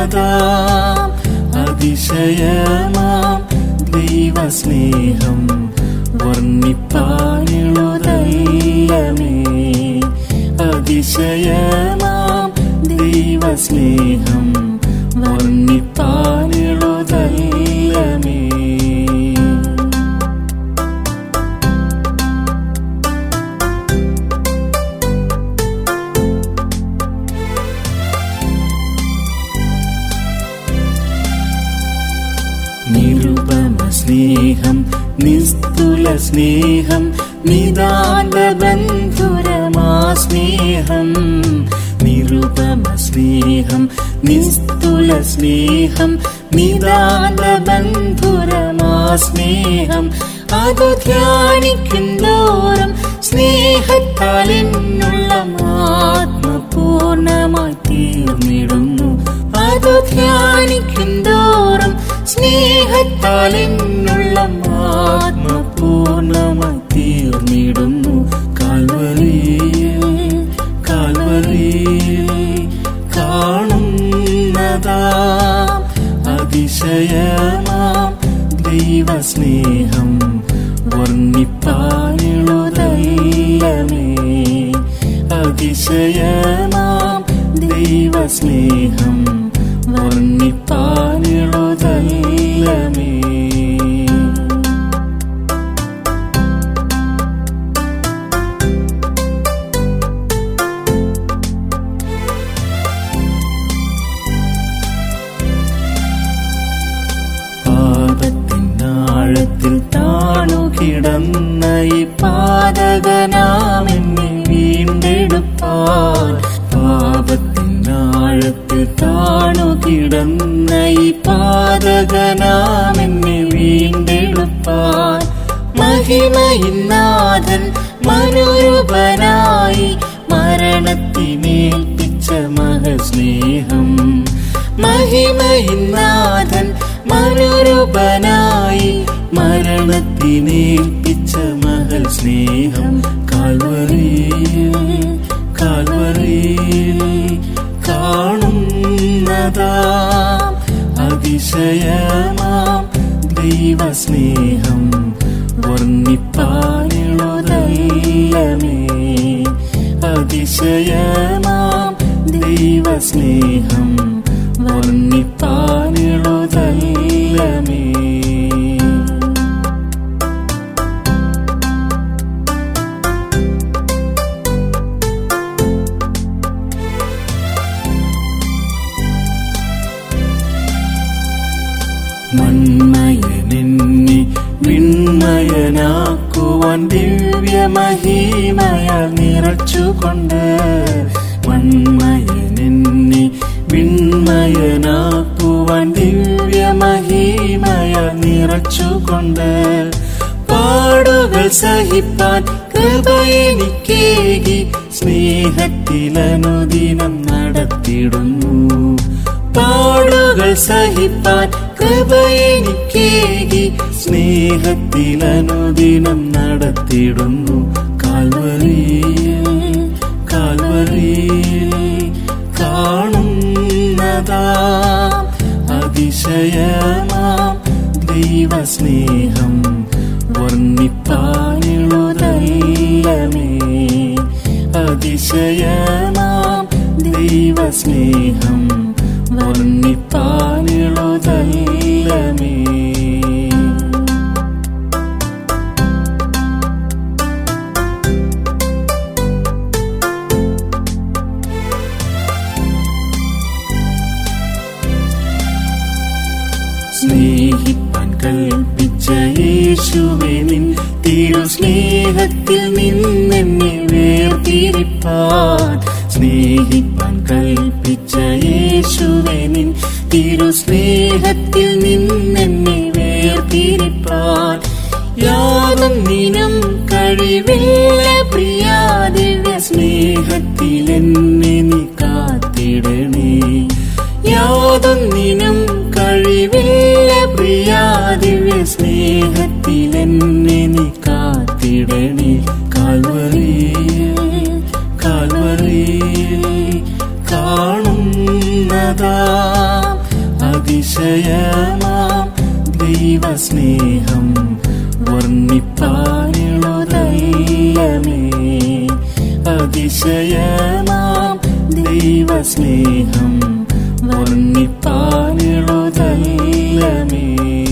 കാണുന്നതാം അതിശയമാം ദൈവസ്നേഹം വർണ്ണിപ്പാനുള്ളതല്ലമേ അതിശയമാം ദൈവസ്നേഹം വർണ്ണിപ്പാനുള്ളതല്ലമേ നിരുപമ സ്നേഹം നിസ്തുല സ്നേഹം നിതാന്ത ബന്ധുരമാ സ്നേഹം നിരുപമ സ്നേഹം നിസ്തുല സ്നേഹം നിതാന്ത ബന്ധുരമാ സ്നേഹം അതു ധ്യാനിക്കും തോറും സ്നേഹത്താൽ എന്നുള്ള ആത്മപൂർണമായി തീർന്നിടുന്നു അതു ധ്യാനിക്കും തോറും സ്നേഹത്താൽ എന്നുള്ള ആത്മപൂർണമായി തീർന്നിടുന്നു കാൽവരിയിൽ കാൽവരിയിൽ കാണുന്നതാം അതിശയമാം ദൈവസ്നേഹം വർണ്ണിപ്പാനുള്ളതല്ലമേ അതിശയമാം ദൈവസ്നേഹം വർണ്ണിപ്പാനുള്ളതല്ലമേ പാപത്തിനാഴത്തിൽ താണു കിടന്ന ഈ പാതകനാമെന്നെ വീണ്ടെടുപ്പാൻ പാപത്തിനാഴത്തിൽ താണു കിടന്ന ഈ പാതകനാമെന്നെ വീണ്ടെടുപ്പാൻ മഹിമയിന്നാഥൻ മനോരൂപനായി മരണത്തിനേൽപ്പിച്ച മഹസ്നേഹം മഹിമയിന്നാഥൻ മനോരൂപനായി മരണത്തിനേൽപ്പിച്ച മഹൽ സ്നേഹം കാൽവറിയിൽ കാൽവറിയിൽ കാണുന്നതാം അതിശയമാം ദൈവസ്നേഹം വർണ്ണിപ്പാനുള്ളതല്ലമേ അതിശയമാം ദൈവസ്നേഹം വർണ്ണിപ്പാനുള്ളതല്ലമേ മന്മയനെന്നെ വിൺമയനാക്കുവാൻ ദിവ്യമഹിമയാൽ നിറച്ചുകൊണ്ട് മന്മയനെന്നെ വിൺമയനാക്കുവാൻ ദിവ്യമഹിമയാൽ നിറച്ചുകൊണ്ട് പാടുകൾ സഹിപ്പാൻ കൃപ എനിക്കേകി സ്നേഹത്തിലനുദിനം നടത്തിടുന്നു പാടുകൾ സഹിപ്പാൻ കൃപ എനിക്കേകി സ്നേഹത്തിലനുദിനം നടത്തിടുന്നു കാൽവരിയിൽ കാൽവരിയിൽ കാണുന്നതാം അതിശയമാം ദൈവസ്നേഹം വർണ്ണിപ്പാനുള്ളതല്ലമേ അതിശയമാം ദൈവസ്നേഹം വർണ്ണിപ്പാനുള്ളതല്ലമേ സ്നേഹിപ്പാൻ കൽപ്പിച്ച യേശുവെ നിൻ തിരു സ്നേഹത്തിൽ നിന്നെന്നെ വേർതിരിപ്പാൻ സ്നേഹിപ്പാൻ കൽപ്പിച്ച യേശുവെ നിൻ തിരു സ്നേഹത്തിൽ നിന്നെന്നെ വേർതിരിപ്പാൻ യാതൊന്നിനും കഴിവില്ല പ്രിയാ ദിവ്യ സ്നേഹത്തിൽ എന്നെ നീ കാത്തിടണേ യാതൊന്നിനും കഴിവില്ല പ്രിയാ ദിവ്യ സ്നേഹത്തിൽ എന്നെ നീ കാത്തിടണേ കാൽവറിയിൽ കാൽവറിയിൽ കാണുന്നതാം ദൈവസ്നേഹം വർണ്ണിപ്പാനുള്ളതല്ലമേ അതിശയമാം ദൈവസ്നേഹം വർണ്ണിപ്പാനുള്ളതല്ലമേ